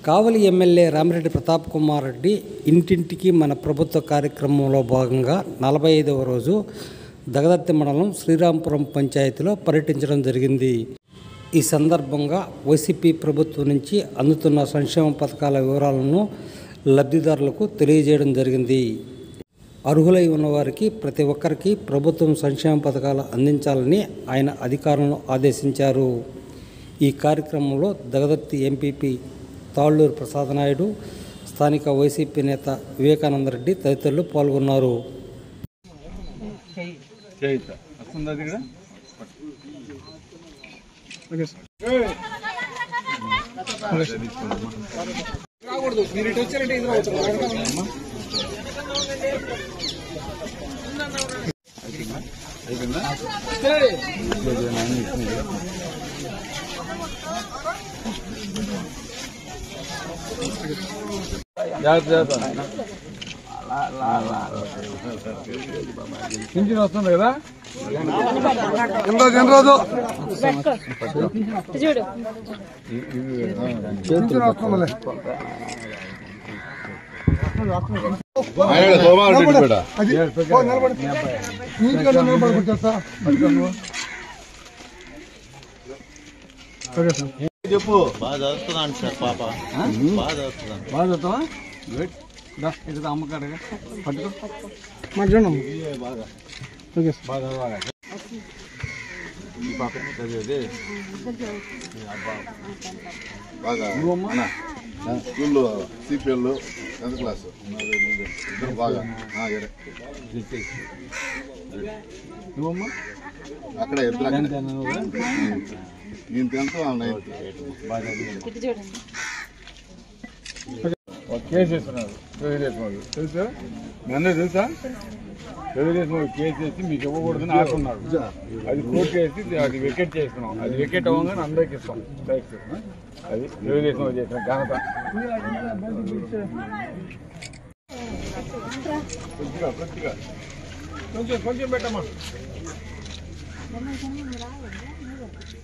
కావలి MLA Ramireddy Prathap Kumar Reddy ఇంటింటికి మన ప్రభుత్వ కార్యక్రమంలో భాగంగా నలభై ఐదవ రోజు దగదత్తి మండలం శ్రీరాంపురం పంచాయతీలో పర్యటించడం జరిగింది ఈ సందర్భంగా వైసీపీ ప్రభుత్వం నుంచి అందుతున్న సంక్షేమ పథకాల వివరాలను లబ్ధిదారులకు తెలియజేయడం జరిగింది అర్హులై ఉన్నవారికి ప్రతి ఒక్కరికి ప్రభుత్వం సంక్షేమ పథకాలు అందించాలని ఆయన అధికారులను ఆదేశించారు ఈ కార్యక్రమంలో దగదత్తి ఎంపీపీ తాళ్ళూరు ప్రసాద్ నాయుడు స్థానిక వైసీపీ నేత వివేకానందరెడ్డి తదితరులు పాల్గొన్నారు చేయిస్తా వస్తుందా అది కూడా జాగ్రత్త జాగ్రత్త పింఛన్ వస్తుంది కదా చూడు చెప్పు బాగా చదువుతున్నాను సార్ పాప బాగా చదువుతున్నాను బాగా చదువుతావా గుడ్ దా ఇది అమ్మకాడగా పట్టుకో బాగా చదవాలి ఈ పాప చదివేది బాగా నువ్వమ్మా నా స్కూల్లో సిపిఎల్ టెన్త్ క్లాస్ ఇద్దరు బాగా ఆ, ఎరే. నువ్వమ్మా అక్కడ ఇద్దరు అక్కడే. ఎంత నువ్వు నేను టెన్త్ వాళ్ళు నైన్త్ బాగా చదివావు. ఇది చూడండి ఒక కేసు వేస్తున్నారు తెలుగుదేశం వాళ్ళు తెలుసా మీ అందరూ తెలుసా తెలుగుదేశం వాళ్ళు కేసు వేసి మీకు ఇవ్వకూడదని ఆడుతున్నారు అది కోర్టు వేసి అది వికెట్ చేస్తున్నాం అది వికెట్ అవ్వగానే అందరికి ఇస్తాం రైట్స్ అది తెలుగుదేశం వాళ్ళు చేసిన ఘనత కొద్దిగా కొద్దిగా కొంచెం కొంచెం పెట్టమ్మా